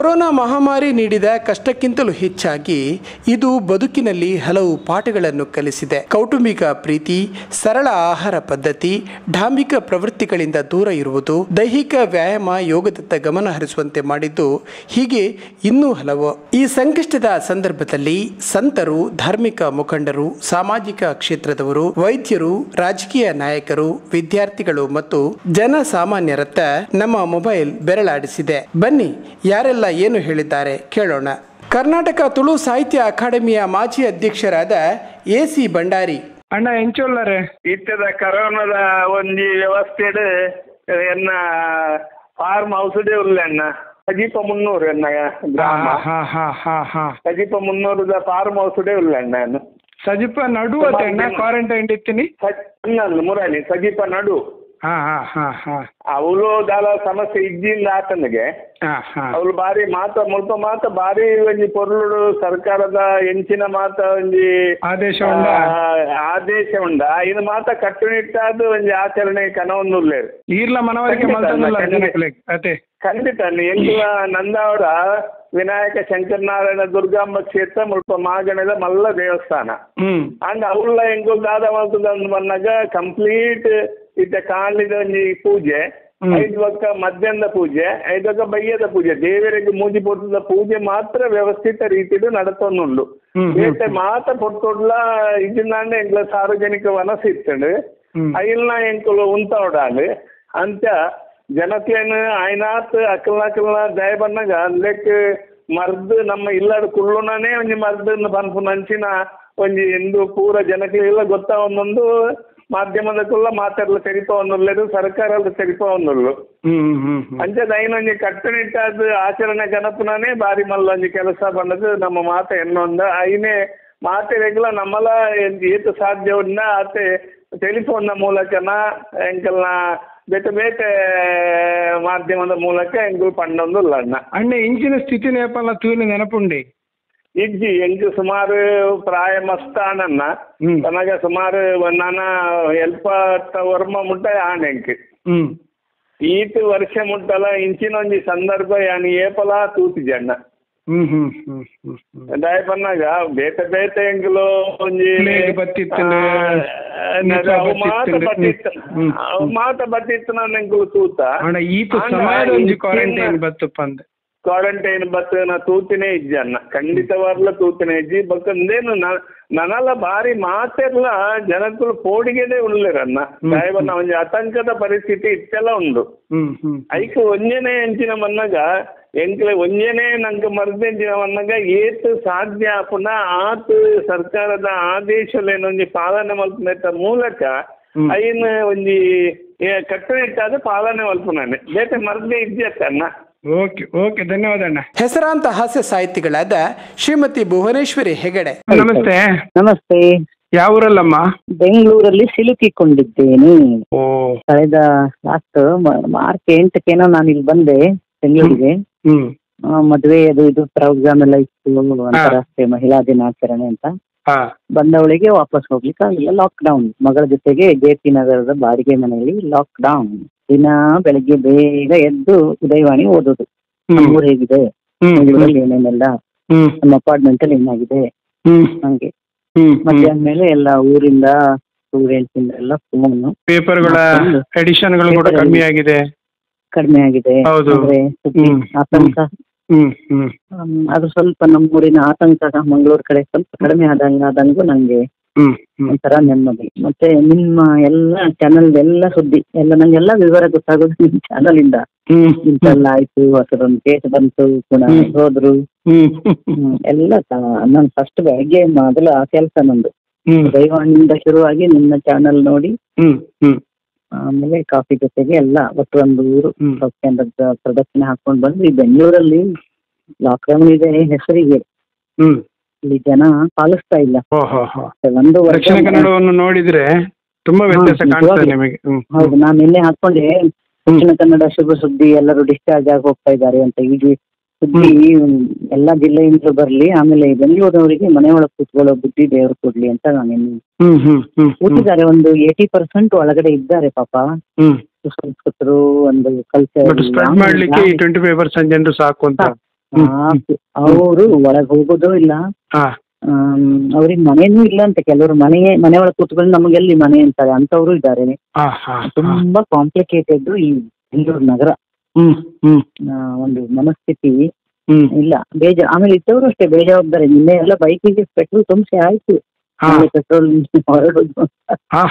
Corona ಮಹಾಮಾರಿ ನೀಡಿದ ಕಷ್ಟಕ್ಕಿಂತಲೂ ಹೆಚ್ಚಾಗಿ ಇದು ಬದುಕಿನಲ್ಲಿ ಹಲವು ಪಾಠಗಳನ್ನು ಕಲಿಸಿದೆ ಕೌಟುಂಬಿಕ ಪ್ರೀತಿ ಸರಳ ಆಹಾರ ಪದ್ಧತಿ ಢಾಂಬಿಕ ಪ್ರವೃತ್ತಿಗಳಿಂದ ದೂರ ಇರುವುದು ದೈಹಿಕ ವ್ಯಾಯಾಮ ಯೋಗದತ್ತ ಗಮನ ಹರಿಸುವಂತೆ ಮಾಡಿದ್ದು ಹೀಗೆ ಇನ್ನೂ ಹಲವು ಈ ಸಂಕಷ್ಟದ ಸಂದರ್ಭದಲ್ಲಿ ಸಂತರು ಧಾರ್ಮಿಕ ಮುಖಂಡರು ಸಾಮಾಜಿಕ ಕ್ಷೇತ್ರದವರು ವೈದ್ಯರು ರಾಜಕೀಯ ನಾಯಕರು ವಿದ್ಯಾರ್ಥಿಗಳು ಮತ್ತು ಜನಸಾಮಾನ್ಯರತ್ತ ನಮ್ಮ ಮೊಬೈಲ್ ಬೆರಳಾಡಿಸಿದೆ ಬನ್ನಿ ಯಾರೆಲ್ಲ ಏನು ಹೇಳಿದ್ದಾರೆ ಕೇಳೋಣ ಕರ್ನಾಟಕ ತುಳು ಸಾಹಿತ್ಯ ಅಕಾಡೆಮಿಯ ಮಾಜಿ ಅಧ್ಯಕ್ಷರಾದ ಎ ಸಿ ಭಂಡಾರಿ ಅಣ್ಣ ಎಂಚೊಲ್ಲರೆ ಇತ್ತದ ಕರೋನಾದ ಒಂಜಿ ವ್ಯವಸ್ಥೆಡ್ ಎನ್ನ ಫಾರ್ಮ್ ಹೌಸ್ಡೇ ಉಳ್ಳೆ ಅಣ್ಣ ಸಜೀಪ ಮುನ್ನೂರು ಎನ್ನ ಗ್ರಾಮ ಹಾ ಹಾ ಹಾ ಹಾ ಸಜೀಪ ಮುನ್ನೂರದ ಫಾರ್ಮ್ ಹೌಸ್ಡೇ ಉಳ್ಳೆ ಅಣ್ಣ ನಾನು ಸಜಿಪ ನಡುವತ್ತೆ ಅಣ್ಣ ಕ್ವಾರಂಟೈನ್ ಇತ್ತೀನಿ ಸಜ್- ಇನ್ನೊಂದು ಮುರಾಲಿ ಸಜೀಪ ನಡು ಹಾ ಹಾ ಹಾ ಹಾ ಅವಳು ದಾಲ ಸಮಸ್ಯೆ ಇದ್ದಿಲ್ಲ ಆತನಿಗೆ ಹಾ ಹಾ ಅವಳು ಬಾರಿ ಮಾತ ಮುಲ್ಪ ಮಾತ ಬಾರಿ ಒಂಜಿ ಪೊರ್ಲುಡು ಸರ್ಕಾರದ ಎಂಚಿನ ಮಾತ ಒಂಜಿ ಆದೇಶ ಉಂಡ ಆ, ಆದೇಶ ಉಂಡ ಇದು ಮಾತ ಕಟ್ಟುನಿಟ್ಟಾದ ಒಂಜಿ ಆಚರಣೆ ಕನವೊಂದುಲ್ಲೇರು ಈರ್ಲ ಮನವರಿಕೆ ಖಂಡಿತ ಅಣ್ಣ, ಮಲ್ತದಲ್ಲ ಖಂಡಿತ. ಜನಕ್ಲೆಗ್ ಅದೇ ಖಂಡಿತ ಎಂಕುಲ ನಂದಾವರ ವಿನಾಯಕ ಶಂಕರನಾರಾಯಣ ದುರ್ಗಾಂಬ ಕ್ಷೇತ್ರ ಮುಲ್ಪ ಮಾಗಣದ ಮಲ್ಲ ದೇವಸ್ಥಾನ ಹ್ಮ್ ಅಂಡ್ ಅವಳ ಎಂಕು ದಾದ ಮಲ್ತದಂದು ಬಂದಾಗ ಕಂಪ್ಲೀಟ್ ಇತ್ತ ಕಾಲಿದ ಒಂಜಿ ಪೂಜೆ ಹ್ಮ್. ಐದು ಪಕ್ಕ ಮಧ್ಯಾಹ್ನದ ಪೂಜೆ ಐದು ಪಕ್ಕ ಬಯ್ಯದ ಪೂಜೆ ದೇವರಿಗೆ ಮೂಜಿ ಪೊರ್ತದ ಪೂಜೆ ಮಾತ್ರ ವ್ಯವಸ್ಥಿತ ರೀತಿಡು ನಡತೊಂದುಂಡು ಹ್ಮ್, ಹ್ಮ್, ಏತೆ ಮಾತ ಪೊರ್ತೊಡ್ಲ ಇದನ್ನ ಎಂಕ್ಲ ಸಾರ್ವಜನಿಕ ವನಸ ಇತ್ತಂಡು ಹ್ಮ್. ಐಲ್ನ ಎಂಕುಲು ಉಂತವಡಾಂಡ್ ಅಂತ್ಯ ಜನಕ್ಲೇನು ಆಯ್ನಾತ್ ಅಕ್ಕಲ್ನ ಅಕ್ಕಲ್ನ ದಯ ಬಂದಾಗ ಲೆಕ್ ಮರ್ದ್ ನಮ್ಮ ಇಲ್ಲಾಡು ಕುಳ್ಳುನೇ ಒಂಜಿ ಮರ್ದ್ ಪನ್ಪು ನಂಚಿನ ಒಂಜಿ ಎಂದು ಪೂರ ಜನಕ್ಲೆಲ್ಲ ಗೊತ್ತಾ ಒಂದೊಂದು ಮಾಧ್ಯಮದಕ್ಕುಲ್ಲ ಮಾತಾಡಲು ತೆರಿಪ ಒಂದುಲ್ಲೆರು ಸರ್ಕಾರದ ತೆರಿಪ ಒಂದುಲ್ಲು ಹ್ಮ್ ಹ್ಮ್ ಹ್ಮ್ ಅಂಚದ ಐನೊಂಜಿ ಕಟ್ಟುನಿಟ್ಟಾದ ಆಚರಣೆ ಗಣಪನನೇ ಬಾರಿ ಮಲ್ಲೊಂಜಿ ಕೆಲಸ ಬಂದದ್ದು ನಮ್ಮ ಮಾತ ಎನ್ನೊಂದ ಐನೇ ಮಾತೆ ರೆಗ್ಲ ನಮ್ಮಲ ಎಂದ್ ಏತು ಸಾಧ್ಯ ಉಂಡ ಆತೆ ಟೆಲಿಫೋನ್ನ ಮೂಲಕನ ಎಂಕಲ್ನ ಬೇತೆ ಬೇತೆ ಮಾಧ್ಯಮದ ಮೂಲಕ ಎಂಕುಲು ಪಂಡೊಂದುಲ್ಲ ಅಣ್ಣ ಅಣ್ಣ ಇಂಚಿನ ಸ್ಥಿತಿ ನೇಪಲ್ಲ ತೂನಿ ನೆನಪುಂಡಿ ಇಜ್ಜಿ ಎಂಕು ಸುಮಾರು ಪ್ರಾಯ ಮಸ್ತಾನನ್ನ ಹ್ಮ್. ತನಗ ಸುಮಾರು ನಾನ ಎಲ್ಪ ವರ್ಮ ಮುಟ್ಟ ಆನೆಂಕ್ ಹ್ಮ್ ಈತ್ ವರ್ಷ ಮುಟ್ಟಲ ಇಂಚಿನ ಒಂಜಿ ಸಂದರ್ಭ ಯಾನಿ ಏಪಲ ತೂತಿಜಿ ಅಣ್ಣ ಹ್ಮ್ ಹ್ಮ್ ಹ್ಮ್ ಹ್ಮ್ ಹ್ಮ್ ದಾಯ ಪನ್ನಾಗ ಬೇತೆ ಬೇತೆ ಎಂಕುಲು ಒಂಜಿ ಪ್ಲೇಗ್ ಬತ್ತಿತ್ತಂಡು, ಆ, ನಿಪ ಅವು ಮಾತ ಬತ್ತಿತ್ತಂಡು. ಬತ್ತಿತ್ತ ಹ್ಮ್. ಅವು ಮಾತ ಬತ್ತಿತ್ತ ನಾನು ಎಂಕುಲು ತೂತ ಅಣ್ಣ ಈತು ಆಂಡ ಸಮಯದ ಒಂಜಿ ಇಂಚಿನ- ಕ್ವಾರಂಟೈನ್ ಬತ್ತಪ್ಪ ಅಂದ ಕ್ವಾರಂಟೈನ್ ಬತ್ತ ನಾ ತೂತಿನೇ ಇಜ್ಜಿ ಅಣ್ಣ ಖಂಡಿತವಾಗ್ಲ ತೂತಿನೇ ಇಜ್ಜಿ ಬಕ್ಕಂದೇನು ನನಲ ಬಾರಿ ಮಾತೆಲ್ಲ ಜನಕ್ಕಳು ಪೋಡಿಗೆದೆ ಉಳ್ಳೇರನ್ನ ಹ್ಮ್. ದಯವನ್ನ ಒಂಜಿ ಆತಂಕದ ಪರಿಸ್ಥಿತಿ ಇತ್ತೆಲ್ಲ ಉಂಡು ಹ್ಮ್ ಹ್ಮ್ ಐಕ್ ಒಂಜನೇ ಎಂಚಿನ ಮನ್ನಗ ಎಂಕ್ಲೆ ಒಂಜನೇ ನಂಗೆ ಮರ್ದೆಂಚಿನ ಮನ್ನಗ ಏತ್ ಸಾಧ್ಯ ಆಪುನ ಆತ್ ಸರ್ಕಾರದ ಆದೇಶಲೇನೊಂಜಿ ಪಾಲನೆ ಮಲ್ಪನೆತ್ತ ಮೂಲಕ ಹ್ಮ್. ಐನ್ ಒಂಜಿ ಏ, ಕಟ್ಟುನಿಟ್ಟಾದ ಪಾಲನೆ ಮಲ್ಪುನಾನೆ ಬೇತೆ ಮರ್ದೆ ಇದ್ಯತ್ತಣ್ಣ ಓಕೆ ಓಕೆ ಧನ್ಯವಾದ ಅಣ್ಣ ಹೆಸರಾಂತ ಹಾಸ್ಯ ಸಾಹಿತಿಗಳಾದ ಶ್ರೀಮತಿ ಭುವನೇಶ್ವರಿ ಹೆಗಡೆ ನಮಸ್ತೆ ನಮಸ್ತೆ ಯಾವ ಊರಲ್ಲಮ್ಮ ಬೆಂಗಳೂರಲ್ಲಿ ಸಿಲುಕಿಕೊಂಡಿದ್ದೇನೆ ಓ ಕಳೆದ ಲಾಸ್ಟ್ ಮಾರ್ಚ್ ಎಂಟಕ್ಕೇನೋ ನಾನು ಇಲ್ಲಿ ಬಂದೆ ಬೆಂಗಳೂರಿಗೆ ಹ್ಮ್ ಆ, ಮದುವೆ ಅದು ಇದು ಪ್ರೋಗ್ರಾಮ್ ಎಲ್ಲ ಇತ್ತು ಅಂತಾರಾಷ್ಟ್ರೀಯ ಮಹಿಳಾ ದಿನಾಚರಣೆ ಅಂತ ಹಾ ಬಂದವಳಿಗೆ ವಾಪಸ್ ಹೋಗ್ಲಿಕ್ಕೆ ಆಗಿಲ್ಲ ಲಾಕ್ ಡೌನ್ ಮಗಳ ಜೊತೆಗೆ ಜೆ ಪಿ ನಗರದ ಬಾಡಿಗೆ ಮನೆಯಲ್ಲಿ ಲಾಕ್ ಡೌನ್ ದಿನ ಬೆಳಗ್ಗೆ ಬೇಗ ಎದ್ದು ಉದಯವಾಣಿ ಓದೋದು ಹ್ಮ್ ನಮ್ಮೂರು ಹೇಗಿದೆ ಹ್ಮ್ ಬೆಂಗಳೂರಲ್ಲಿ ಏನೇನೆಲ್ಲ ಹ್ಮ್ ನಮ್ಮ ಅಪಾರ್ಟ್ಮೆಂಟ್ ಅಲ್ಲಿ ಏನಾಗಿದೆ ಹ್ಮ್ ಹಂಗೆ ಹ್ಮ್ ಮಧ್ಯಾಹ್ನ ಮೇಲೆ ಎಲ್ಲ ಊರಿಂದ ಸ್ಟೂಡೆಂಟ್ಸ್ ಇಂದ ಎಲ್ಲ ಫೋನ್ ಪೇಪರ್ಗಳ ಮತ್ತೊಂದು ಎಡಿಷನ್ಗಳು ಕೂಡ paper ಕಮ್ಮಿ ಅಲ್ಲಿ- ಆಗಿದೆ ಕಡಿಮೆ ಆಗಿದೆ ಹೌದು. ಅಂದ್ರೆ ಸುದ್ದಿ ಹ್ಮ್. ಆತಂಕ ಹ್ಮ್ ಹ್ಮ್ ಹ್ಮ್, ಅದು ಸ್ವಲ್ಪ ನಮ್ಮೂರಿನ ಆತಂಕ ಮಂಗಳೂರು ಕಡೆ ಸ್ವಲ್ಪ ಕಡಿಮೆ ಆದಂಗ ಆದಂಗೂ ನಂಗೆ ಹ್ಮ್ ಹ್ಮ್ ಒಂಥರ ನೆಮ್ಮದಿ ಮತ್ತೆ ನಿಮ್ಮ ಎಲ್ಲ ಚಾನಲ್ ಎಲ್ಲ ಸುದ್ದಿ ಎಲ್ಲ ನಂಗೆಲ್ಲ ವಿವರ ಗೊತ್ತಾಗೋದು ನಿಮ್ಮ ಚಾನಲ್ ಇಂದ ಹ್ಮ್ ಇಂತೆಲ್ಲ ಆಯ್ತು ಅದರೊಂದು ಕೇಸ್ ಬಂತು ಪುನಃ ಹ್ಮ್. ಹೋದ್ರು ಹ್ಮ್ ಹ್ಮ್, ಎಲ್ಲ ನಾನು ಫಸ್ಟ್ ಬೆಳಗ್ಗೆ ಮೊದಲು ಆ ಕೆಲಸ ನಂದು ಹ್ಮ್ ದೈವಾಣಿಯಿಂದ ಶುರುವಾಗಿ ನಿಮ್ಮ ಚಾನಲ್ ನೋಡಿ ಹ್ಮ್ ಹ್ಮ್ ಆಮೇಲೆ ಕಾಫಿ ಜೊತೆಗೆ ಎಲ್ಲ ಒಟ್ಟು ಒಂದು ಊರು ಹ್ಮ್. ಕೇಂದ್ರದ ಪ್ರದಕ್ಷಿಣೆ ಹಾಕೊಂಡು ಬಂದು ಈ ಬೆಂಗಳೂರಲ್ಲಿ ಲಾಕ್ಡೌನ್ ಇದೆ ಹೆಸರಿಗೆ ಹ್ಮ್ ಇಲ್ಲಿ ಜನ ಪಾಲಿಸ್ತಾ ಇಲ್ಲ ಓ ಹೋ ಹೋ ಒಂದು ವರ್ಷ ದಕ್ಷಿಣ ಕನ್ನಡವನ್ನು ನೋಡಿದ್ರೆ ತುಂಬಾ ವ್ಯತ್ಯಾಸ ಹಾ, ಕಾಣ್ತದೆ ನಿಜವಾಗ್ಲೂ. ನಿಮಗೆ ಹ್ಮ್ ಹೌದು ನಾನು ನಿನ್ನೆ ಹಾಕೊಂಡೆ ದಕ್ಷಿಣ ಕನ್ನಡ ಶುಭ ಸುದ್ದಿ ಎಲ್ಲರೂ ಡಿಸ್ಚಾರ್ಜ್ ಆಗಿ ಹೋಗ್ತಾ ಇದ್ದಾರೆ ಅಂತ ಈಗ ಸುದ್ದಿ ಎಲ್ಲ ಜಿಲ್ಲೆಯಿಂದ ಬರಲಿ ಆಮೇಲೆ ಬೆಂಗಳೂರಿನವರಿಗೆ ಮನೆ ಒಳಗೆ ಕೂತ್ಕೊಳ್ಳೋ ಬುದ್ಧಿ ದೇವರು ಕೊಡ್ಲಿ ಅಂತ ನಾನು ಇನ್ನು ಹ್ಮ್ ಹ್ಮ್ ಹ್ಮ್ ಹ್ಮ್ ಕೂತಿದ್ದಾರೆ ಒಂದು ಏಯ್ಟಿ ಪರ್ಸೆಂಟ್ ಒಳಗಡೆ ಇದ್ದಾರೆ ಪಾಪ ಹ್ಮ್ ಸಂಸ್ಕೃತರು ಒಂದು ಕಲ್ಚರ್ ಬಟ್ ಸ್ಪ್ರೆಡ್ ಮಾಡ್ಲಿಕ್ಕೆ ಟ್ವೆಂಟಿ ಫೈವ್ ಪರ್ಸೆಂಟ್ ಜನರು ಸಾಕು ಅಂತ ಹ್ಮ್. ಸಾಕು ಅವರು ಒಳಗ್ ಹೋಗೋದು ಇಲ್ಲ ಹಾ ಅವ್ರಿಗೆ ಮನೆನೂ ಇಲ್ಲ ಅಂತ ಕೆಲವರು ಮನೆ ಮನೆ ಒಳಗೆ ಕೂತ್ಕೊಂಡು ನಮಗೆಲ್ಲಿ ಮನೆ ಅಂತಾರೆ ಅಂತವ್ರು ಇದ್ದಾರೆ ಹಾ ಹಾ ಹಾ. ತುಂಬಾ ಕಾಂಪ್ಲಿಕೇಟೆಡ್ ಈ ಬೆಂಗಳೂರು ನಗರ ಹ್ಮ್ ಹ್ಮ್ ಆ, ಒಂದು ಮನಸ್ಥಿತಿ ಹ್ಮ್ ಇಲ್ಲ ಬೇಜಾರ್ ಆಮೇಲೆ ಇದ್ದವರು ಅಷ್ಟೇ ಬೇಜವಾಬ್ದಾರಿ ನಿನ್ನೆ ಎಲ್ಲ ಬೈಕಿಗೆ ಪೆಟ್ರೋಲ್ ತುಂಬಿಸಿ ಆಯ್ತು ಹಾ ಪೆಟ್ರೋಲ್ ಹೊರಡುದು ಹಾ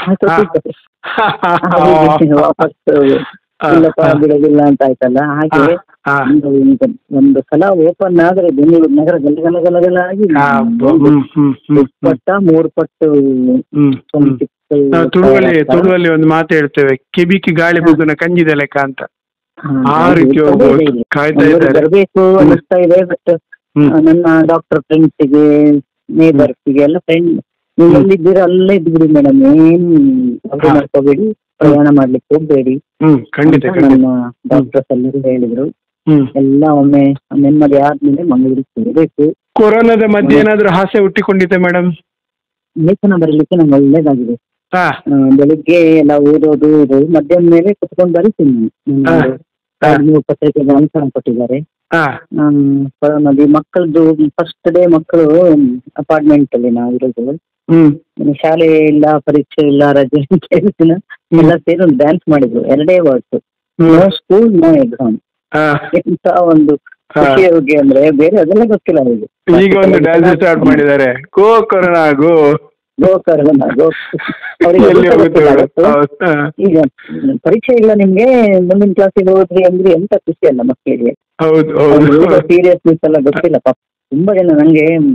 ಹಾ ಹಾಗೆ ವಾಪಸ್ ಇಲ್ಲಪ್ಪ ಬಿಡೋದಿಲ್ಲ ಅಂತ ಆಯ್ತಲ್ಲ ಹಾಗೆ ಹಾ ಒಂದು ಈಗ ಒಂದು ಸಲ ಓಪನ್ ಆದ್ರೆ ಬೆಂಗಳೂರು ನಗರ ಗಲ ಗಲ ಗಲ ಗಲ ಆಗಿ ಹಾ, ಬ- ಹ್ಮ್ ಹ್ಮ್ ಹ್ಮ್ ಎರಡು ಪಟ್ಟ ಮೂರು ಪಟ್ಟು ಹ್ಮ್ ಹ್ಮ್ ಚಿಕ್ಕ ನಾವು ತುಳುವಲ್ಲಿ ತುಳುವಲ್ಲಿ ಒಂದು ಮಾತು ಹೇಳ್ತೇವೆ ಕಿಬಿಕಿ ಗಾಳಿ ಬುಗ್ಗನ ಕಂಜಿದ ಲೆಕ್ಕ ಅಂತ ಹಾ, ಆ ಹಾಗೆ ರೀತಿ ಇರ್ತದೆ ಹೋಗ್ಬೋದು. ಇಲ್ಲಿ. ಕಾಯ್ತಾ ಮಂಗಳೂರು ಇದ್ದಾರೆ. ಬರ್ಬೇಕು ಅನ್ನಿಸ್ತಾ ಇದೆ ಬಟ್ ಹ್ಮ್. ನನ್ನ ಡಾಕ್ಟರ್ ಫ್ರೆಂಡ್ಸಿಗೆ ನೇಬರ್ಸ್ಗೆ ಎಲ್ಲ ಫ್ರೆಂಡ್ ನೀವು ಎಲ್ಲಿದ್ದೀರ ಅಲ್ಲೇ ಇದ್ಬಿಡಿ ಮೇಡಮ್ ಏನ್ ಅವ್ರು ಹಾ. ಮಾಡ್ಕೋಬೇಡಿ ಪ್ರಯಾಣ ಮಾಡ್ಲಿಕ್ಕೆ ಹೋಗ್ಬೇಡಿ ಹ್ಮ್ ಖಂಡಿತ ಅಂತ ಖಂಡಿತ ನಮ್ಮ ಡಾಕ್ಟರ್ಸ್ ಎಲ್ಲರೂ ಹೇಳಿದ್ರು ಹ್ಮ್ ಎಲ್ಲ ಒಮ್ಮೆ ನೆಮ್ಮದಿ ಆದ್ಮೇಲೆ ಮಂಗಳೂರಿಗೆ ಸೇರಬೇಕು ಕೊರೋನಾದ ಮಧ್ಯೆ ಏನಾದ್ರೂ ಹಾಸ್ಯ ಹುಟ್ಟಿಕೊಂಡಿದೆ ಮೇಡಮ್ ಲೇಖನ ಬರೀಲಿಕ್ಕೆ ನಂಗೆ ಒಳ್ಳೇದಾಗಿದೆ ಹಾ ಆ, ಬೆಳಿಗ್ಗೆ ಎಲ್ಲ ಓದೋದು ಇದು ಮಧ್ಯಾಹ್ನ ಮೇಲೆ ಕುತ್ಕೊಂಡು ಬರೀತೀನಿ ನನ್ನ ಹಾ. ಒಂದು ಎರಡು ಮೂರು ಪತ್ರಿಕೆಗೆ ಅಂಕಣ ಕೊಟ್ಟಿದ್ದಾರೆ ಹಾ ಕೊರೋನಾದಿ ಮಕ್ಕಳದ್ದು ಫಸ್ಟ್ ಡೇ ಮಕ್ಕಳು ಅಪಾರ್ಟ್ಮೆಂಟ್ ಅಲ್ಲಿ ನಾವು ಇರೋದು ಹ್ಮ್ ಇನ್ನು ಶಾಲೆ ಇಲ್ಲ ಪರೀಕ್ಷೆ ಇಲ್ಲ ರಜೆ ಅಂತ ಹೇಳ್ತಿಲ್ಲ ಎಲ್ಲ ಸೇರಿ ಒಂದು ಡ್ಯಾನ್ಸ್ ಮಾಡಿದ್ರು ಎರಡೇ words no school no exam ಹಾ ಎಂತ ಒಂದು ಹಾ. ಖುಷಿ ಹೋಗಿ ಅಂದ್ರೆ ಬೇರೆ ಅದೆಲ್ಲ ಗೊತ್ತಿಲ್ಲ ಅವರಿಗೆ ಈಗ ಒಂದು ಡ್ಯಾನ್ಸ್ ಸ್ಟಾರ್ಟ್ ಮಾಡಿದ್ದಾರೆ ಗೋ ಕೊರೋನಾ ಗೋ ಗೋ ಕರೋನಾ ಗೋ ಅವರಿಗೆ ಎಲ್ಲಿ ಹೋಗುತ್ತೆ ಗೊತ್ತಿಲ್ಲ ಮೇಡಮ್ ಇವತ್ತು. ಹೌದು. ಹಾ. ಈಗ ಪರೀಕ್ಷೆ ಇಲ್ಲ ನಿಮ್ಗೆ ಮುಂದಿನ ಕ್ಲಾಸಿಗೆ ಹೋದ್ರಿ ಅಂದ್ರೆ ಎಂತ ಖುಷಿ ಅಲ್ಲ ಮಕ್ಕಳಿಗೆ ಹೌದು ಹೌದು ಸೀರಿಯಸ್ನೆಸ್ ಎಲ್ಲ ಗೊತ್ತಿಲ್ಲ ಪಾಪ ತುಂಬಾ ಜನ ನಂಗೆ ಮ್,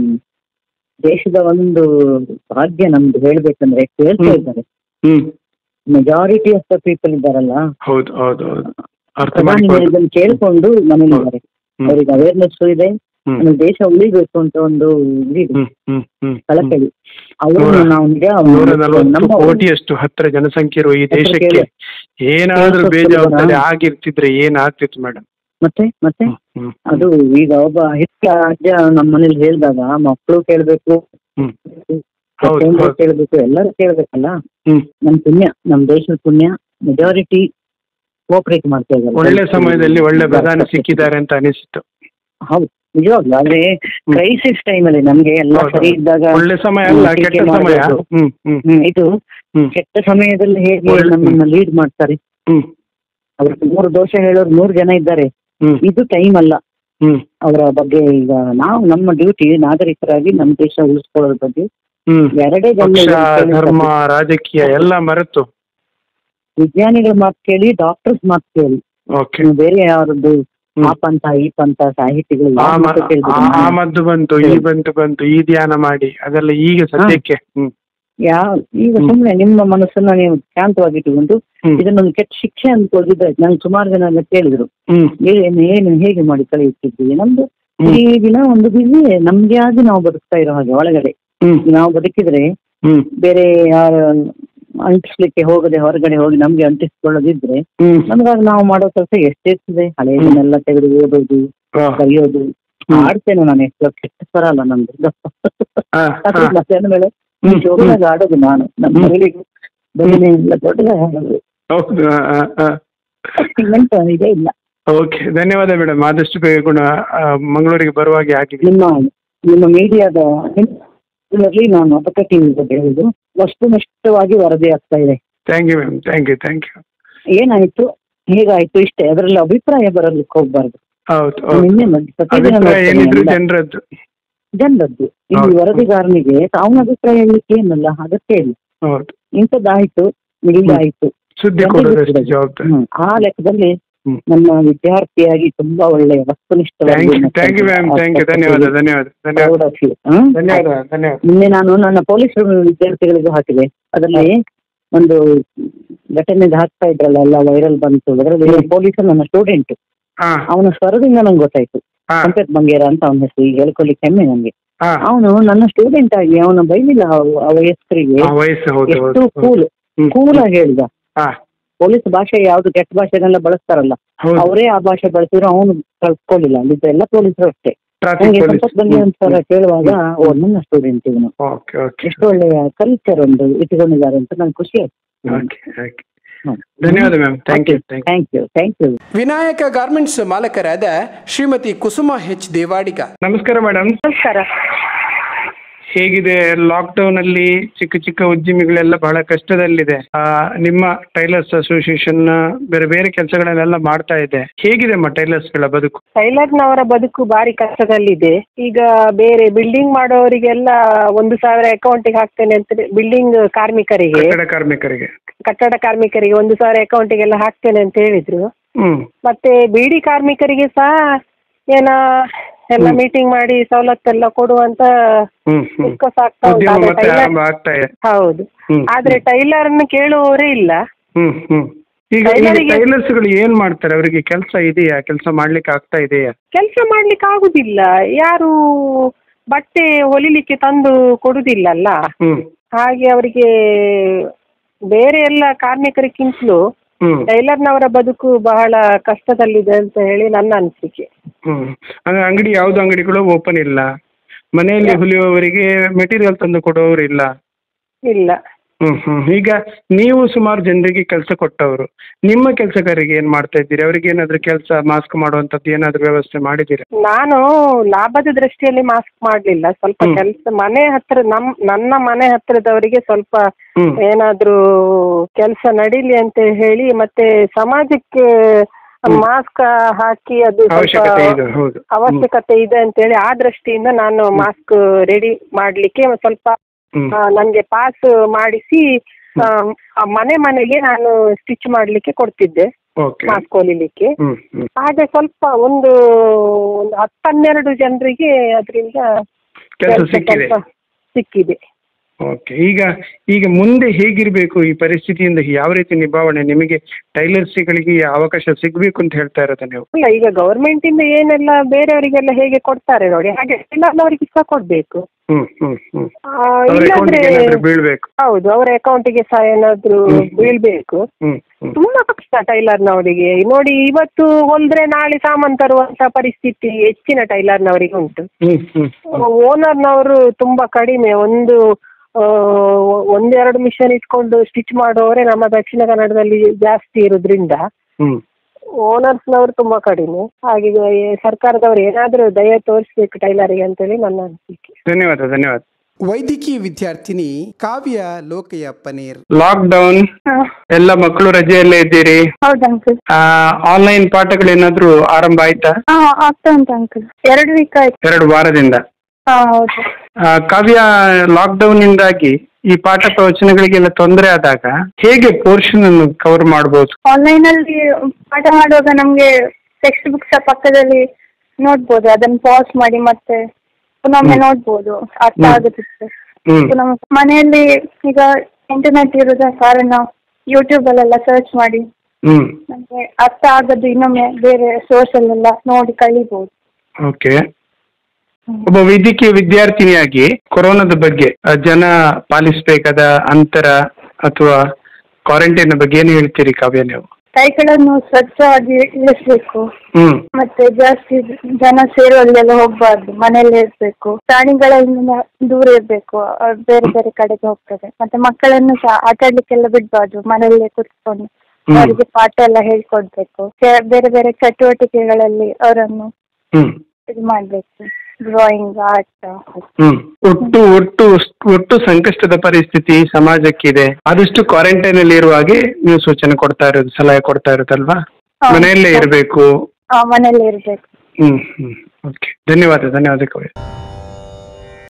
ದೇಶದ ಒಂದು ಭಾಗ್ಯ ನಮ್ದು ಹೇಳ್ಬೇಕಂದ್ರೆ ಕೇಳ್ತಾ ಹ್ಮ್. ಇದ್ದಾರೆ ಹ್ಮ್ ಮೆಜಾರಿಟಿ ಆಫ್ ದ ಪೀಪಲ್ ಇದ್ದಾರಲ್ಲ ಹೌದು ಹೌದು ಹೌದು ಅರ್ಥ ಪ್ರಧಾನಿ ಮಾಡಿಕೊಂಡು ಹೇಳಿದ್ದನ್ನು ಕೇಳ್ಕೊಂಡು ಮನೇಲಿದ್ದಾರೆ ಹ್ಮ್. ಅವರಿಗೆ ಅವೇರ್ನೆಸ್ ಇದೆ ಹ್ಮ್. ಆಮೇಲೆ ದೇಶ ಉಳಿಬೇಕು ಅಂತ ಒಂದು ಇದಿದೆ ಹ್ಮ್ ಹ್ಮ್ ಹ್ಮ್ ಕಳಕಳಿ ಅವರು ನೂರ- ನಾವು ನಿಜ ನೂರ ನಲವತ್ತು ನಮ್ಮ ಕೋಟಿಯಷ್ಟು ಹತ್ತಿರ ಜನಸಂಖ್ಯೆ ಇರುವ ಈ ಹತ್ತಿರ ದೇಶಕ್ಕೆ ಕೇಳಿ. ಏನಾದ್ರೂ ಕೇಳ್ಸೋದು ಬೇಜವಾಬ್ದಾರಿ ಕೂಡ- ಆಗಿರ್ತಿದ್ರೆ ಏನಾಗ್ತಿತ್ತು ಮೇಡಮ್ ಮತ್ತೆ ಮತ್ತೆ ಹ್ಮ್ ಅದು ಈಗ ಒಬ್ಬ ಹಿರಿಯ ಅಜ್ಜ ನಮ್ಮ ಮನೇಲಿ ಹೇಳಿದಾಗ ಮಕ್ಕಳು ಕೇಳ್ಬೇಕು ಹ್ಮ್ ಹೌದು, ಪ್ರತಿಯೊಬ್ರು ಹೌದು. ಕೇಳ್ಬೇಕು ಎಲ್ಲರೂ ಕೇಳ್ಬೇಕಲ್ಲ ಹ್ಮ್ ನಮ್ ಪುಣ್ಯ ನಮ್ ದೇಶದ ಪುಣ್ಯ ಮೆಜಾರಿಟಿ ಕೋಪರೇಟ್ ಮಾಡ್ತಾ ಇದ್ದಾರೆ ಒಳ್ಳೆ ಸಮಯದಲ್ಲಿ ಒಳ್ಳೆ ಪ್ರಧಾನಿ ಸಿಕ್ಕಿದ್ದಾರೆ ಅಂತ ಅನಿಸಿತ್ತು ಹೌದು ನಿಜವಾಗ್ಲು ಆದ್ರೆ ಕ್ರೈಸಿಸ್ ಟೈಮಲ್ಲಿ ನಮ್ಗೆ ಎಲ್ಲ ಹೌದು. ಸರಿ ಇದ್ದಾಗ ಒಳ್ಳೆ ಸಮಯ ಅಲ್ಲ ಟೀಕೆ ಕೆಟ್ಟ ಸಮಯ ಮಾಡ್ಬೋದು. ಹ್ಮ್ ಹ್ಮ್ ಹ್ಮ್, ಇದು ಹ್ಮ್. ಕೆಟ್ಟ ಸಮಯದಲ್ಲಿ ಹೇಗೆ ಒಳ್ಳೆ- ನಮ್ಮನ್ನ ಲೀಡ್ ಮಾಡ್ತಾರೆ ಹ್ಮ್ ಅವ್ರಿಗೆ ಮೂರು ದೋಷ ಹೇಳೋರು ನೂರು ಜನ ಇದ್ದಾರೆ ಹ್ಮ್ ಇದು ಟೈಮ್ ಅಲ್ಲ ಹ್ಮ್ ಅವರ ಬಗ್ಗೆ ಈಗ ನಾವು ನಮ್ಮ ಡ್ಯೂಟಿ ನಾಗರಿಕರಾಗಿ ನಮ್ಮ ದೇಶ ಉಳಿಸ್ಕೊಳ್ಳೋದ್ರ ಬಗ್ಗೆ ಹ್ಮ್ ಎರಡೇ ಜನ ಪಕ್ಷ ಇದನ್ನ ಧರ್ಮ ಕೇಳಿ ರಾಜಕೀಯ ಎಲ್ಲ ಮರೆತು ವಿಜ್ಞಾನಿಗಳ ಮಾತು ಕೇಳಿ ಡಾಕ್ಟರ್ಸ್ ಮಾತು ಕೇಳಿ ಓಕೆ ನೀವು ಬೇರೆ ಯಾರದ್ದು ಹ್ಮ್. ಆ ಪಂಥ ಈ ಪಂಥ ಸಾಹಿತಿಗಳು ಆ ಯಾರ್ ಮ- ಮಾತು ಕೇಳಿದ್ರು ಆ- ಆ ನಾನು ಮದ್ದು ಬಂತು ಈ ಹೇಳಿ. ಬಂತು ಬಂತು ಈ ಧ್ಯಾನ ಮಾಡಿ ಅದೆಲ್ಲ ಈಗ ಸದ್ಯಕ್ಕೆ ಹ್ಮ್ ಯಾವ ಈಗ ಹ್ಮ್. ಸುಮ್ಮನೆ ನಿಮ್ಮ ಮನಸ್ಸನ್ನ ನೀವು ಶಾಂತವಾಗಿಟ್ಟುಕೊಂಡು ಹ್ಮ್. ಇದನ್ನೊಂದು ಕೆಟ್ಟ ಶಿಕ್ಷೆ ಅನ್ಕೊಳ್ದಿದ್ರೆ ನಂಗೆ ಸುಮಾರು ಜನ ಎಲ್ಲ ಕೇಳಿದ್ರು ಹ್ಮ್ ಏನು ಏನು ಹೇಗೆ ಮಾಡಿ ಕಳೆಯುತ್ತಿದ್ವಿ ನಮ್ದು ಹ್ಮ್. ಈ ದಿನ ಒಂದು ಬಿಸಿ ನಮ್ಗೆ ಆಗಿ ನಾವು ಬದುಕ್ತಾ ಇರೋ ಹಾಗೆ ಒಳಗಡೆ ಹ್ಮ್ ನಾವು ಬದುಕಿದ್ರೆ ಹ್ಮ್ ಬೇರೆ ಯಾರ ಅಂಟಿಸ್ಲಿಕ್ಕೆ ಹೋಗದೆ ಹೊರಗಡೆ ಹೋಗಿ ನಮ್ಗೆ ಅಂಟಿಸ್ಕೊಳ್ಳೋದಿದ್ರೆ ಹ್ಮ್ ನಮ್ಗಾಗಿ ನಾವು ಮಾಡೋ ಕೆಲಸ ಎಷ್ಟಿರ್ತದೆ ಹಳೆಯದನ್ನೆಲ್ಲ ತೆಗೆದು ಓದೋದು ಆ, ಕಲಿಯೋದು ಹ್ಮ್. ಆಡ್ತೇನೆ ನಾನು ಎಷ್ಟು ಕೆಟ್ಟ ಸ್ವರ ಅಲ್ಲ ನಂದು ಆ, ರಾತ್ರಿ ಆ. ಮಧ್ಯಾಹ್ನ ಮೇಲೆ ಹ್ಮ್. ಶೋಭನಾಗ ಆಡೋದು ನಾನು ನಮ್ಮ ಹ್ಮ್. ಮಗಳಿಗೆ ಬದನೆ ಎಲ್ಲ ದೊಡ್ಡದಾಗಿ ಆಡೋದು ಹೌದು ಆ, ಆ, ಆ. ಸಿಮೆಂಟ್ ಇದೇ ಇಲ್ಲ ಓಕೆ ಧನ್ಯವಾದ ಮೇಡಮ್ ಆದಷ್ಟು ಬೇಗ ಗುಣ ಆ, ಮಂಗಳೂರಿಗೆ ಬರುವಾಗೆ ಆಗಿದೆ ನಿಮ್ಮ ನಿಮ್ಮ ಮೀಡಿಯಾದ ಇದರಲ್ಲಿ ನಾನು ಅಪಕ ಟಿವಿ ಬಗ್ಗೆ ಹೇಳುದು ವಸ್ತುನಿಷ್ಠವಾಗಿ ವರದಿ ಆಗ್ತಾ ಇದೆ thank you ma'am thank you thank you ಏನಾಯ್ತು ಹೇಗಾಯ್ತು ಇಷ್ಟೇ ಅದರಲ್ಲಿ ಅಭಿಪ್ರಾಯ ಬರಲಿಕ್ಕೆ ಹೋಗ್ಬಾರ್ದು ಹೌದು ನಾನು ನಿನ್ನೆ ಮಧ್ಯ- ಪ್ರತಿದಿನ ಅಭಿಪ್ರಾಯ ನೋಡ್ತೇನೆ ಏನಿದ್ರು ಎಲ್ಲ. ಜನರದ್ದು ಜನರದ್ದು ಇಲ್ಲಿ ಹೌದು. ವರದಿಗಾರನಿಗೆ ತಾವನ ಅಭಿಪ್ರಾಯ ಹೇಳಲಿಕ್ಕೆ ಏನಲ್ಲ ಅಗತ್ಯ ಇಲ್ಲ ಹೌದು ಇಂಥದ್ದಾಯ್ತು ಇದಾಯ್ತು ಸುದ್ದಿ ಜನರಿಗೆ ಕೊಡೋದಷ್ಟು ಗೊತ್ತಿದೆ. ಜವಾಬ್ದಾರಿ ಹ್ಮ್. ಆ ಲೆಕ್ಕದಲ್ಲಿ ಹ್ಮ್. ನಮ್ಮ ವಿದ್ಯಾರ್ಥಿಯಾಗಿ ತುಂಬಾ ಒಳ್ಳೆಯ ವಸ್ತುನಿಷ್ಠವಾಗಿ thank you thank you ma'am thank you ಧನ್ಯವಾದ ಧನ್ಯವಾದ ಧನ್ಯವಾದ Proud of you. ಹ್ಮ್? ಧನ್ಯವಾದ ಧನ್ಯವಾದ ನಿನ್ನೆ ನಾನು ನನ್ನ ಪೊಲೀಸ್ ವಿದ್ಯಾರ್ಥಿಗಳಿಗೂ ಹಾಕಿದೆ ಅದರಲ್ಲಿ ಒಂದು ಘಟನೆಗೆ ಹಾಕ್ತಾ ಇದ್ರಲ್ಲ ಎಲ್ಲ ವೈರಲ್ ಬಂತು ಅದರಲ್ಲಿ ಹ್ಮ್. ಪೊಲೀಸ್ ನನ್ನ ಸ್ಟೂಡೆಂಟ್ ಹಾ ಅವನ ಸ್ವರದಿಂದ ನಂಗೆ ಗೊತ್ತಾಯ್ತು ಹಾ ಸಂಪೇತ್ ಬಂಗೇರ ಅಂತ ಅವನ ಹೆಸರು ಈಗ ಹೇಳ್ಕೊಳ್ಳಿಕ್ಕೆ ಹೆಮ್ಮೆ ನನಗೆ ಹಾ ಅವನು ನನ್ನ ಸ್ಟೂಡೆಂಟ್ ಆಗಿ ಅವನ ಬೈಲಿಲ್ಲ ಆ- ಆ ವಯಸ್ಕರಿಗೆ ಆ, ವಯಸ್ಸು ಹೌದು ಎಷ್ಟು ಹೌದು ಕೂಲ್ ಹ್ಮ್. ಕೂಲ್ ಆಗಿ ಹೇಳಿದ ಹಾ ಪೊಲೀಸ್ ಭಾಷೆ ಯಾವ್ದು ಕೆಟ್ಟ ಭಾಷೆನೆಲ್ಲ ಬಳಸ್ತಾರಲ್ಲ ಹೌದು ಅವರೇ ಆ ಭಾಷೆ ಬಳಸಿದ್ರು ಅವನು ಕಳ್ಸ್ಕೊಳ್ಳಿಲ್ಲ ಅಲ್ಲಿದ್ದ ಎಲ್ಲ ಪೊಲೀಸರು ಅಷ್ಟೇ ಟ್ರಾಫಿಕ್ ನಂಗೆ ಪೊಲೀಸ್ ಸಂಪತ್ ಬಂಗೇರ ಅಂತ ಸರ್ ಕೇಳುವಾಗ ಓ ನನ್ನ ಸ್ಟೂಡೆಂಟ್ ಇವನು ಓಕೆ ಓಕೆ ಎಷ್ಟು ಒಳ್ಳೆಯ ಕಲ್ಚರ್ ಒಂದು ಇಟ್ಕೊಂಡಿದ್ದಾರೆ ಅಂತ ನಂಗೆ ಖುಷಿ ಆಯ್ತು ಓಕೆ ಓಕೆ ಧನ್ಯವಾದ ma'am thank you thank thank you thank you Vinayaka garments ಮಾಲಕರಾದ ಶ್ರೀಮತಿ ಕುಸುಮ ಹೆಚ್ ದೇವಾಡಿಗ ನಮಸ್ಕಾರ ಮೇಡಮ್ ನಮಸ್ಕಾರ ಹೇಗಿದೆ ಲಾಕ್ಡೌನ್ ಅಲ್ಲಿ ಚಿಕ್ಕ ಚಿಕ್ಕ ಉದ್ಯಮಿಗಳೆಲ್ಲ ಬಹಳ ಕಷ್ಟದಲ್ಲಿದೆ ಆ, ನಿಮ್ಮ ಟೈಲರ್ಸ್ ಅಸೋಸಿಯೇಷನ್ ಬೇರೆ ಬೇರೆ ಕೆಲಸಗಳನ್ನೆಲ್ಲ ಮಾಡ್ತಾ ಇದೆ ಹೇಗಿದೆ ಅಮ್ಮ ಟೈಲರ್ಸ್ ಗಳ ಬದುಕು ಟೈಲರ್ನವರ ಬದುಕು ಭಾರಿ ಕಷ್ಟದಲ್ಲಿದೆ ಈಗ ಬೇರೆ ಬಿಲ್ಡಿಂಗ್ ಮಾಡೋರಿಗೆಲ್ಲ ಒಂದು ಸಾವಿರ ಅಕೌಂಟಿಗೆ ಹಾಕ್ತೇನೆ ಅಂತ ಬಿಲ್ಡಿಂಗ್ ಕಾರ್ಮಿಕರಿಗೆ ಕಟ್ಟಡ ಕಾರ್ಮಿಕರಿಗೆ ಕಟ್ಟಡ ಕಾರ್ಮಿಕರಿಗೆ ಒಂದು ಸಾವಿರ ಅಕೌಂಟಿಗೆಲ್ಲ ಹಾಕ್ತೇನೆ ಅಂತ ಹೇಳಿದ್ರು ಹ್ಮ್ ಮತ್ತೆ ಬಿಡಿ ಕಾರ್ಮಿಕರಿಗೆ ಸಹ ಏನ ಎಲ್ಲ ಮೀಟಿಂಗ್ ಮಾಡಿ ಸವಲತ್ತೆಲ್ಲ ಕೊಡುವಂತ ಹ್ಮ್ ಹ್ಮ್ ಡಿಸ್ಕಸ್ ಆಗ್ತಾ ಉಂಟು ಉದ್ಯಮ ಆದ್ರೆ ಮತ್ತೆ ಟೈಲರ್ ಆರಂಭ ಆಗ್ತಾ ಇದೆ ಹೌದು ಹ್ಮ್. ಆದ್ರೆ ಟೈಲರ್ನ ಕೇಳುವವರೇ ಇಲ್ಲ ಹ್ಮ್ ಹ್ಮ್ ಈಗ ಟೈಲರಿಗೆ- ಟೈಲರ್ಸ್ ಗಳು ಏನ್ ಮಾಡ್ತಾರೆ ಅವರಿಗೆ ಕೆಲಸ ಇದೆಯಾ ಕೆಲಸ ಮಾಡ್ಲಿಕ್ಕೆ ಆಗ್ತಾ ಇದೆಯಾ ಕೆಲಸ ಮಾಡ್ಲಿಕ್ಕೆ ಆಗುದಿಲ್ಲ ಯಾರು ಬಟ್ಟೆ ಹೊಲಿಲಿಕ್ಕೆ ತಂದು ಕೊಡುದಿಲ್ಲಲ್ಲ ಹ್ಮ್ ಹಾಗೆ ಅವರಿಗೆ ಬೇರೆ ಎಲ್ಲ ಕಾರ್ಮಿಕರಿಗಿಂತಲೂ ಹ್ಮ್ ಟೈಲರ್ನವರ ಬದುಕು ಬಹಳ ಕಷ್ಟದಲ್ಲಿದೆ ಅಂತ ಹೇಳಿ ನನ್ನ ಅನಿಸಿಕೆ ಹ್ಮ್ ಅಂದ್ರೆ ಅಂಗಡಿ ಯಾವ್ದು ಅಂಗಡಿಗಳು ಓಪನ್ ಇಲ್ಲ ಮನೆಯಲ್ಲಿ ಹೊಲಿಯುವವರಿಗೆ ಮೆಟೀರಿಯಲ್ ತಂದು ಕೊಡುವವರು ಇಲ್ಲ ಇಲ್ಲ ಹ್ಮ್ ಹ್ಮ್ ಈಗ ನೀವು ಸುಮಾರು ಜನರಿಗೆ ಕೆಲಸ ಕೊಟ್ಟವರು ನಿಮ್ಮ ಕೆಲಸಗಾರರಿಗೆ ಏನ್ ಮಾಡ್ತಾ ಇದ್ದೀರಿ ಅವರಿಗೆ ಏನಾದ್ರು ಕೆಲಸ ಮಾಸ್ಕ್ ಮಾಡುವಂತದ್ದು ಏನಾದ್ರು ವ್ಯವಸ್ಥೆ ಮಾಡಿದ್ದೀರಾ ನಾನು ಲಾಭದ ದೃಷ್ಟಿಯಲ್ಲಿ ಮಾಸ್ಕ್ ಮಾಡ್ಲಿಲ್ಲ ಸ್ವಲ್ಪ ಹ್ಮ್. ಕೆಲಸ ಮನೆ ಹತ್ರ ನಮ್ ನನ್ನ ಮನೆ ಹತ್ರದವರಿಗೆ ಸ್ವಲ್ಪ ಹ್ಮ್ ಏನಾದ್ರೂ ಕೆಲಸ ನಡೀಲಿ ಅಂತ ಹೇಳಿ ಮತ್ತೆ ಸಮಾಜಕ್ಕೆ ಮಾಸ್ಕ್ ಹಾಕಿ ಅದು ಅವಶ್ಯಕತೆ ಇದೆ ಸ್ವಲ್ಪ ಹೌದು ಅವಶ್ಯಕತೆ ಇದೆ ಅಂತ ಹೇಳಿ ಆ ದೃಷ್ಟಿಯಿಂದ ನಾನು ಮಾಸ್ಕ್ ರೆಡಿ ಮಾಡ್ಲಿಕ್ಕೆ ಒಂದ್ ಸ್ವಲ್ಪ ಹ್ಮ್ ಆ, ನನ್ಗೆ ಪಾಸ್ ಮಾಡಿಸಿ ಆ, ಆ ಮನೆ ಮನೆಗೆ ನಾನು ಸ್ಟಿಚ್ ಮಾಡ್ಲಿಕ್ಕೆ ಕೊಡ್ತಿದ್ದೆ ಓಕೆ ಮಾಸ್ಕ್ ಹೊಲಿಲಿಕ್ಕೆ ಹ್ಮ್ ಹ್ಮ್ ಹಾಗೆ ಸ್ವಲ್ಪ ಒಂದು ಒಂದು ಹತ್ತು ಹನ್ನೆರಡು ಜನರಿಗೆ ಅದರಿಂದ ಕೆಲಸ ಸಿಕ್ಕಿದೆ ಸಿಕ್ಕಿದೆ ಓಕೆ ಈಗ ಈಗ ಮುಂದೆ ಹೇಗಿರ್ಬೇಕು ಈ ಪರಿಸ್ಥಿತಿಯಿಂದ ಯಾವ ರೀತಿ ನಿಭಾವಣೆ ನಿಮಗೆ ಟೈಲರ್ಸ್ಗಳಿಗೆ ಅವಕಾಶ ಸಿಗ್ಬೇಕು ಅಂತ ಹೇಳ್ತಾ ಇರೋದು ನೀವು ಇಲ್ಲ ಈಗ ಗವರ್ಮೆಂಟ್ ಇಂದ ಏನೆಲ್ಲ ಬೇರೆಯವರಿಗೆಲ್ಲ ಹೇಗೆ ಕೊಡ್ತಾರೆ ನೋಡಿ ಹಾಗೆ ಎಲ್ಲದವರಿಗೆ ಸಹ ಕೊಡ್ಬೇಕು ಹ್ಮ್ ಹ್ಮ್ ಹ್ಮ್ ಆ, ಅವ್ರ ಇಲ್ಲಾಂದ್ರೆ ಅಕೌಂಟ್ಗೆ ಏನಾದ್ರು ಬೀಳ್ಬೇಕು ಹೌದು ಅವರ ಅಕೌಂಟಿಗೆ ಸಹ ಏನಾದ್ರು ಬೀಳ್ಬೇಕು ಹ್ಮ್ ಹ್ಮ್ ತುಂಬಾ ಕಷ್ಟ ಟೈಲರ್ನವರಿಗೆ ನೋಡಿ ಇವತ್ತು ಹೊಲ್ದ್ರೆ ನಾಳೆ ಸಾಮಾನ್ ತರುವಂತ ಪರಿಸ್ಥಿತಿ ಹೆಚ್ಚಿನ ಟೈಲರ್ನವರಿಗೆ ಉಂಟು ಹ್ಮ್ ಹ್ಮ್ ಓನರ್ನವರು ತುಂಬಾ ಕಡಿಮೆ ಒಂದು ಆ, ಒಂದೆರಡು ಮಿಷನ್ ಇಟ್ಕೊಂಡು ಸ್ಟಿಚ್ ಮಾಡುವವರೇ ನಮ್ಮ ದಕ್ಷಿಣ ಕನ್ನಡದಲ್ಲಿ ಜಾಸ್ತಿ ಇರೋದ್ರಿಂದ ಹ್ಮ್ ಓನರ್ಸ್ನವರು ತುಂಬಾ ಕಡಿಮೆ ಹಾಗೆ ಈ ಸರ್ಕಾರದವರು ಏನಾದ್ರೂ ದಯ ತೋರಿಸ್ಬೇಕು ಟೈಲರಿಗೆ ಅಂತೇಳಿ ನನ್ನ ಅನಿಸಿಕೆ ಧನ್ಯವಾದ ಧನ್ಯವಾದ ವೈದ್ಯಕೀಯ ವಿದ್ಯಾರ್ಥಿನಿ ಕಾವ್ಯ ಲೋಕಯ್ಯ ಪನೀರ್ ಲಾಕ್ ಡೌನ್ ಎಲ್ಲ ಮಕ್ಕಳು ರಜೆಯಲ್ಲೇ ಇದ್ದೀರಿ ಹೌದು ಅಂಕಲ್ ಆನ್ಲೈನ್ ಪಾಠಗಳೇನಾದ್ರೂ ಆರಂಭ ಆಯ್ತಾ ಹಾ ಆಗ್ತಾ ಉಂಟು ಅಂಕಲ್ ಎರಡು ವೀಕ್ ಆಯ್ತು ಎರಡು ವಾರದಿಂದ ಹಾ ಹೌದು ಆ, ಕಾವ್ಯ ಲಾಕ್ಡೌನ್ ಇಂದಾಗಿ ಈ ಪಾಠ ಪ್ರವಚನಗಳಿಗೆಲ್ಲ ತೊಂದರೆ ಆದಾಗ ಹೇಗೆ ಪೋರ್ಷನ್ ಅನ್ನು ಕವರ್ ಮಾಡಬಹುದು ಆನ್ಲೈನ್ ಅಲ್ಲಿ ಪಾಠ ಮಾಡುವಾಗ ನಮ್ಗೆ ಟೆಕ್ಸ್ಟ್ ಬುಕ್ಸ್ ಪಕ್ಕದಲ್ಲಿ ನೋಡ್ಬೋದು ಅದನ್ನ ಪಾಸ್ ಮಾಡಿ ಮತ್ತೆ ಪುನೊಮ್ಮೆ ನೋಡ್ಬೋದು ಅರ್ಥ ಹ್ಮ್. ಆಗುತ್ತಿತ್ತು ಹ್ಮ್ ಪುನಃ ಮನೆಯಲ್ಲಿ ಈಗ ಇಂಟರ್ನೆಟ್ ಇರೋದ ಕಾರಣ ಯೂಟ್ಯೂಬ್ ಅಲ್ಲೆಲ್ಲ ಸರ್ಚ್ ಮಾಡಿ ಹ್ಮ್ ನಮ್ಗೆ ಅರ್ಥ ಆಗದ್ದು ಇನ್ನೊಮ್ಮೆ ಬೇರೆ ಸೋರ್ಸ್ ಅಲ್ಲೆಲ್ಲ ನೋಡಿ ಕಲಿಬಹುದು ಓಕೆ ಒಬ್ಬ ವೈದ್ಯಕೀಯ ವಿದ್ಯಾರ್ಥಿನಿಯಾಗಿ ಕೊರೋನಾದ ಬಗ್ಗೆ ಆ, ಜನ ಪಾಲಿಸಬೇಕಾದ ಅಂತರ ಅಥವಾ ಕ್ವಾರಂಟೈನ್ ಬಗ್ಗೆ ಏನು ಹೇಳ್ತೀರಿ ಕಾವ್ಯ ನೀವು ಕೈಗಳನ್ನು ಸ್ವಚ್ಛವಾಗಿ ಇಳಿಸ್ಬೇಕು ಹ್ಮ್ ಮತ್ತೆ ಜಾಸ್ತಿ ಜನ ಸೇರುವಲ್ಲೆಲ್ಲ ಹೋಗ್ಬಾರ್ದು ಮನೆಯಲ್ಲೇ ಇರ್ಬೇಕು ಪ್ರಾಣಿಗಳಿಂದ ದೂರ ಇರ್ಬೇಕು ಅವ್ರು ಬೇರೆ ಬೇರೆ ಕಡೆಗೆ ಹೋಗ್ತದೆ ಮತ್ತೆ ಮಕ್ಕಳನ್ನು ಸಹ ಆಟ ಆಡ್ಲಿಕ್ಕೆಲ್ಲ ಬಿಡ್ಬಾರ್ದು ಮನೆಯಲ್ಲೇ ಕೂತ್ಕೊಂಡು ಹ್ಮ್. ಅವರಿಗೆ ಪಾಠ ಎಲ್ಲ ಹೇಳ್ಕೊಡ್ಬೇಕು ಚೆ- ಬೇರೆ ಬೇರೆ ಚಟುವಟಿಕೆಗಳಲ್ಲಿ ಅವರನ್ನು ಹ್ಮ್ ಇದು ಮಾಡ್ಬೇಕು ಡ್ರಾಯಿಂಗ್ ಆರ್ಟ್ ಹ್ಮ್ ಒಟ್ಟು ಒಟ್ಟು ಒಟ್ಟು ಸಂಕಷ್ಟದ ಪರಿಸ್ಥಿತಿ ಸಮಾಜಕ್ಕಿದೆ ಆದಷ್ಟು ಕ್ವಾರಂಟೈನ್ ಅಲ್ಲಿ ಇರುವ ಹಾಗೆ ನೀವು ಸೂಚನೆ ಕೊಡ್ತಾ ಇರೋದು ಸಲಹೆ ಕೊಡ್ತಾ ಇರೋದಲ್ವಾ ಹೌದು. ಮನೆಯಲ್ಲೇ ಇರಬೇಕು ಮನೆಯಲ್ಲೇ ಇರ್ಬೇಕು ಹ್ಮ್ ಹ್ಮ್ ಓಕೆ ಧನ್ಯವಾದ ಧನ್ಯವಾದ ಕವಿ